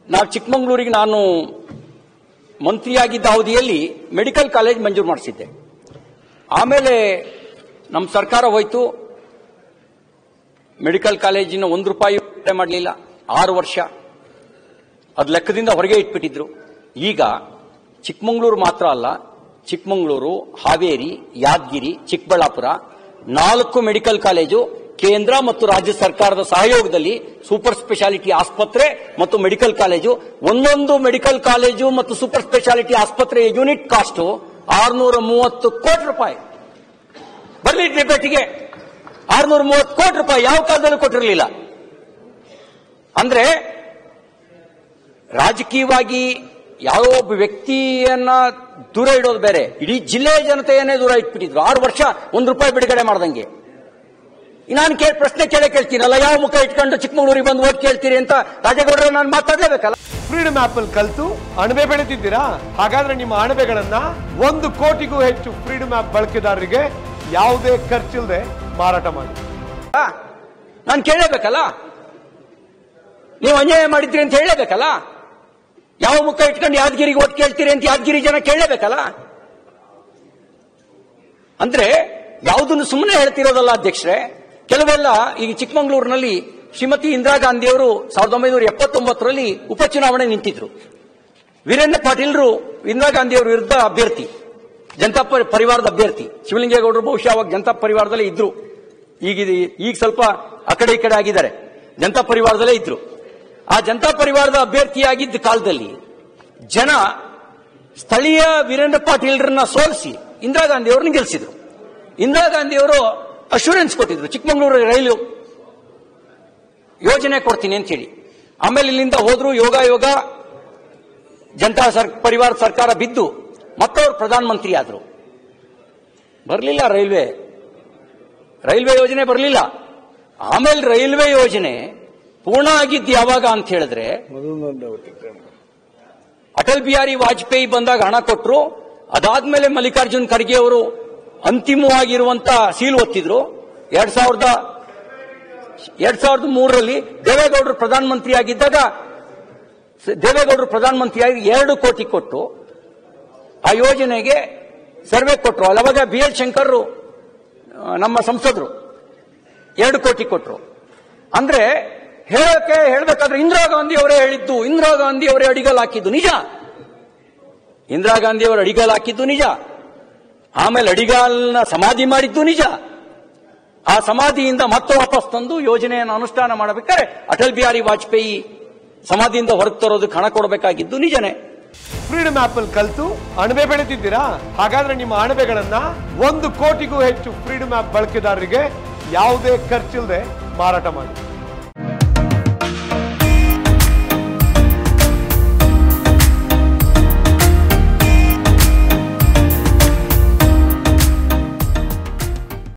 ನಾವು ಚಿಕ್ಕಮಗಳೂರಿಗೆ ನಾನು ಮಂತ್ರಿಯಾಗಿದ್ದ ಅವಧಿಯಲ್ಲಿ ಮೆಡಿಕಲ್ ಕಾಲೇಜ್ ಮಂಜೂರು ಮಾಡಿಸಿದ್ದೆ ಆಮೇಲೆ ನಮ್ಮ ಸರ್ಕಾರ ಹೋಯ್ತು ಮೆಡಿಕಲ್ ಕಾಲೇಜಿನ ಒಂದು ರೂಪಾಯಿ ಮಾಡಲಿಲ್ಲ ಆರು ವರ್ಷ ಅದು ಲೆಕ್ಕದಿಂದ ಹೊರಗೆ ಇಟ್ಬಿಟ್ಟಿದ್ರು ಈಗ ಚಿಕ್ಕಮಗಳೂರು ಮಾತ್ರ ಅಲ್ಲ ಚಿಕ್ಕಮಗಳೂರು ಹಾವೇರಿ ಯಾದಗಿರಿ ಚಿಕ್ಕಬಳ್ಳಾಪುರ ನಾಲ್ಕು ಮೆಡಿಕಲ್ ಕಾಲೇಜು ಕೇಂದ್ರ ಮತ್ತು ರಾಜ್ಯ ಸರ್ಕಾರದ ಸಹಯೋಗದಲ್ಲಿ ಸೂಪರ್ ಸ್ಪೆಷಾಲಿಟಿ ಆಸ್ಪತ್ರೆ ಮತ್ತು ಮೆಡಿಕಲ್ ಕಾಲೇಜು ಒಂದೊಂದು ಮೆಡಿಕಲ್ ಕಾಲೇಜು ಮತ್ತು ಸೂಪರ್ ಸ್ಪೆಷಾಲಿಟಿ ಆಸ್ಪತ್ರೆ ಯೂನಿಟ್ ಕಾಸ್ಟ್ ಆರ್ನೂರ ಮೂವತ್ತು ಕೋಟಿ ರೂಪಾಯಿ ಬರಲಿ ಡಿಬೇಟಿಗೆ ಆರ್ನೂರ ಮೂವತ್ತು ಕೋಟಿ ರೂಪಾಯಿ ಯಾವ ಕಾಲದಲ್ಲೂ ಕೊಟ್ಟಿರಲಿಲ್ಲ ಅಂದ್ರೆ ರಾಜಕೀಯವಾಗಿ ಯಾವ ಒಬ್ಬ ವ್ಯಕ್ತಿಯನ್ನ ದೂರ ಇಡೋದು ಬೇರೆ ಇಡೀ ಜಿಲ್ಲೆಯ ಜನತೆಯನ್ನೇ ದೂರ ಇಟ್ಬಿಟ್ಟಿದ್ರು ಆರು ವರ್ಷ ಒಂದು ರೂಪಾಯಿ ಬಿಡುಗಡೆ ಮಾಡ್ದಂಗೆ ನಾನು ಕೇಳಿ ಪ್ರಶ್ನೆ ಕೇಳೇ ಕೇಳ್ತೀನಲ್ಲ ಯಾವ ಮುಖ ಇಟ್ಕೊಂಡು ಚಿಕ್ಕಮಗಳೂರಿಗೆ ಬಂದು ಓಟ್ ಕೇಳ್ತೀರಿ ಅಂತ ರಾಜೇಗೌಡರು ನಾನು ಮಾತಾಡಲೇಬೇಕಲ್ಲ ಫ್ರೀಡಮ್ ಆಪ್ ಅಲ್ಲಿ ಕಲ್ತು ಅಣಬೆ ಬೆಳೆದಿದ್ದೀರಾ ಹಾಗಾದ್ರೆ ನಿಮ್ಮ ಅಣಬೆಗಳನ್ನ ಒಂದು ಕೋಟಿಗೂ ಹೆಚ್ಚು ಫ್ರೀಡಮ್ ಆಪ್ ಬಳಕೆದಾರರಿಗೆ ಯಾವುದೇ ಖರ್ಚಿಲ್ಲದೆ ಮಾರಾಟ ಮಾಡಿ ನಾನು ಕೇಳಲೇಬೇಕಲ್ಲ ನೀವು ಅನ್ಯಾಯ ಮಾಡಿದ್ರಿ ಅಂತ ಹೇಳಲೇಬೇಕಲ್ಲ ಯಾವ ಮುಖ ಇಟ್ಕೊಂಡು ಯಾದಗಿರಿಗೆ ಓಟ್ ಕೇಳ್ತೀರಿ ಅಂತ ಯಾದಗಿರಿ ಜನ ಕೇಳಲೇಬೇಕಲ್ಲ ಅಂದ್ರೆ ಯಾವುದನ್ನು ಸುಮ್ಮನೆ ಹೇಳ್ತಿರೋದಲ್ಲ ಅಧ್ಯಕ್ಷರೇ ಕೆಲವೆಲ್ಲ ಈಗ ಚಿಕ್ಕಮಗಳೂರಿನಲ್ಲಿ ಶ್ರೀಮತಿ ಇಂದಿರಾ ಗಾಂಧಿಯವರು ಸಾವಿರದ ಒಂಬೈನೂರ ಎಪ್ಪತ್ತೊಂಬತ್ತರಲ್ಲಿ ಉಪಚುನಾವಣೆ ನಿಂತಿದ್ರು ವೀರೇಂದ್ರ ಪಾಟೀಲ್ರು ಇಂದಿರಾ ಗಾಂಧಿಯವರ ವಿರುದ್ಧ ಅಭ್ಯರ್ಥಿ ಜನತಾ ಪರಿ- ಪರಿವಾರದ ಅಭ್ಯರ್ಥಿ ಶಿವಲಿಂಗೇಗೌಡರು ಬಹುಶಃ ಅವಾಗ ಜನತಾ ಪರಿವಾರದಲ್ಲೇ ಇದ್ರು ಈಗ ಇದು- ಈಗ ಸ್ವಲ್ಪ ಆ ಕಡೆ ಈ ಕಡೆ ಆಗಿದ್ದಾರೆ ಜನತಾ ಪರಿವಾರದಲ್ಲೇ ಇದ್ರು ಆ ಜನತಾ ಪರಿವಾರದ ಅಭ್ಯರ್ಥಿಯಾಗಿದ್ದ ಕಾಲದಲ್ಲಿ ಜನ ಸ್ಥಳೀಯ ವೀರೇಂದ್ರ ಪಾಟೀಲ್ರನ್ನ ಸೋಲಿಸಿ ಇಂದಿರಾ ಗಾಂಧಿ ಅವ್ರನ್ನ ಗೆಲ್ಲಿಸಿದ್ರು ಇಂದಿರಾ ಗಾಂಧಿ ಅವರು ಅಶೂರೆನ್ಸ್ ಕೊಟ್ಟಿದ್ರು ಚಿಕ್ಕಮಗಳೂರು ರೈಲು ಯೋಜನೆ ಕೊಡ್ತೀನಿ ಅಂತ ಹೇಳಿ ಆಮೇಲೆ ಇಲ್ಲಿಂದ ಹೋದ್ರು ಯೋಗ ಯೋಗ ಜನತಾ ಸರ್ ಪರಿವಾರ ಸರ್ಕಾರ ಬಿದ್ದು ಮತ್ತವರು ಪ್ರಧಾನಮಂತ್ರಿ ಆದರು ಬರಲಿಲ್ಲ ರೈಲ್ವೆ ರೈಲ್ವೆ ಯೋಜನೆ ಬರಲಿಲ್ಲ ಆಮೇಲೆ ರೈಲ್ವೆ ಯೋಜನೆ ಪೂರ್ಣ ಆಗಿದ್ದು ಯಾವಾಗ ಅಂತ ಹೇಳಿದ್ರೆ ಅಟಲ್ ಬಿಹಾರಿ ವಾಜಪೇಯಿ ಬಂದಾಗ ಹಣ ಕೊಟ್ಟರು ಅದಾದ್ಮೇಲೆ ಮಲ್ಲಿಕಾರ್ಜುನ್ ಖರ್ಗೆ ಅವರು ಅಂತಿಮವಾಗಿರುವಂತ ಸೀಲ್ ಒತ್ತಿದ್ರು ಎರಡ್ ಸಾವಿರದ ಎರಡ್ ಸಾವಿರದ ಮೂರರಲ್ಲಿ ದೇವೇಗೌಡರು ಪ್ರಧಾನಮಂತ್ರಿ ಆಗಿದ್ದಾಗ ಸ- ದೇವೇಗೌಡರು ಪ್ರಧಾನಮಂತ್ರಿಯಾಗಿ ಎರಡು ಕೋಟಿ ಕೊಟ್ಟು ಆ ಯೋಜನೆಗೆ ಸರ್ವೆ ಕೊಟ್ಟರು ಅವಾಗ ಬಿ ಎಲ್ ಶಂಕರ್ ನಮ್ಮ ಸಂಸದರು ಎರಡು ಕೋಟಿ ಕೊಟ್ಟರು ಅಂದ್ರೆ ಹೇಳಕ್ಕೆ ಹೇಳಬೇಕಾದ್ರೆ ಇಂದಿರಾ ಗಾಂಧಿ ಅವರೇ ಹೇಳಿದ್ದು ಇಂದಿರಾ ಗಾಂಧಿ ಅವರೇ ಅಡಿಗಲ್ ಹಾಕಿದ್ದು ನಿಜ ಇಂದಿರಾ ಗಾಂಧಿ ಅವರು ಅಡಿಗಲ್ ಹಾಕಿದ್ದು ನಿಜ ಆಮೇಲೆ ಅಡಿಗಾಲ್ನ ಸಮಾಧಿ ಮಾಡಿದ್ದು ನಿಜ ಆ ಸಮಾಧಿಯಿಂದ ಮತ್ತೆ ವಾಪಸ್ ತಂದು ಯೋಜನೆಯನ್ನು ಅನುಷ್ಠಾನ ಮಾಡಬೇಕಾದ್ರೆ ಅಟಲ್ ಬಿಹಾರಿ ವಾಜಪೇಯಿ ಸಮಾಧಿಯಿಂದ ಹೊರಗೆ ತರೋದಕ್ಕೆ ಹಣ ಕೊಡಬೇಕಾಗಿದ್ದು ನಿಜನೇ ಫ್ರೀಡಮ್ ಆಪ್ ಅಲ್ಲಿ ಕಲ್ತು ಅಣಬೆ ಬೆಳೆದಿದ್ದೀರಾ ಹಾಗಾದ್ರೆ ನಿಮ್ಮ ಅಣಬೆಗಳನ್ನ ಒಂದು ಕೋಟಿಗೂ ಹೆಚ್ಚು ಫ್ರೀಡಮ್ ಆಪ್ ಬಳಕೆದಾರರಿಗೆ ಯಾವುದೇ ಖರ್ಚಿಲ್ಲದೆ ಮಾರಾಟ ಮಾಡಿ